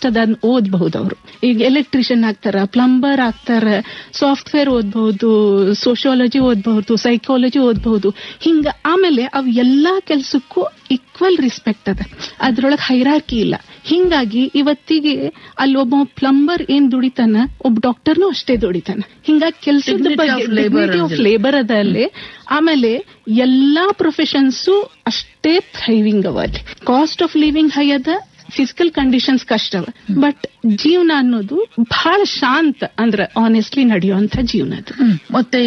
ಅದ ಓದ್ಬಹುದು ಅವರು ಈಗ ಎಲೆಕ್ಟ್ರಿಷಿಯನ್ ಆಗ್ತಾರ ಪ್ಲಂಬರ್ ಆಗ್ತಾರ ಸಾಫ್ಟ್ವೇರ್ ಓದ್ಬಹುದು ಸೋಶಿಯಾಲಜಿ ಓದ್ಬಹುದು ಸೈಕಾಲಜಿ ಓದ್ಬಹುದು ಹಿಂಗ ಆಮೇಲೆ ಅವ್ ಎಲ್ಲಾ ಕೆಲ್ಸಕ್ಕೂ ಈಕ್ವಲ್ ರೆಸ್ಪೆಕ್ಟ್ ಅದ ಅದ್ರೊಳಗೆ ಹೈರಾರ್ಕಿ ಇಲ್ಲ ಹಿಂಗಾಗಿ ಇವತ್ತಿಗೆ ಅಲ್ಲಿ ಒಬ್ಬ ಪ್ಲಂಬರ್ ಏನ್ ದುಡಿತಾನ ಒಬ್ಬ ಡಾಕ್ಟರ್ನು ಅಷ್ಟೇ ದುಡಿತಾನ ಹಿಂಗಾಗಿ ಕೆಲ್ಸದ Dignity ಬಗ್ಗೆ of labor dignity of ಅಂದಿಲ್ಲ. ಲೇಬರ್ ಅದ ಅಲ್ಲಿ ಆಮೇಲೆ ಎಲ್ಲಾ ಪ್ರೊಫೆಷನ್ಸು ಅಷ್ಟೇ ಥ್ರೈವಿಂಗ್ ಅವ ಅಲ್ಲಿ ಕಾಸ್ಟ್ ಆಫ್ ಲಿವಿಂಗ್ ಹೈ ಅದ ಫಿಸಿಕಲ್ ಕಂಡೀಷನ್ಸ್ ಕಷ್ಟ ಅವ ಬಟ್ ಜೀವನ ಅನ್ನೋದು ಬಹಳ ಶಾಂತ ಅಂದ್ರ ಆನೆಸ್ಟ್ಲಿ ನಡೆಯುವಂತ ಜೀವನ ಅದು ಮತ್ತೆ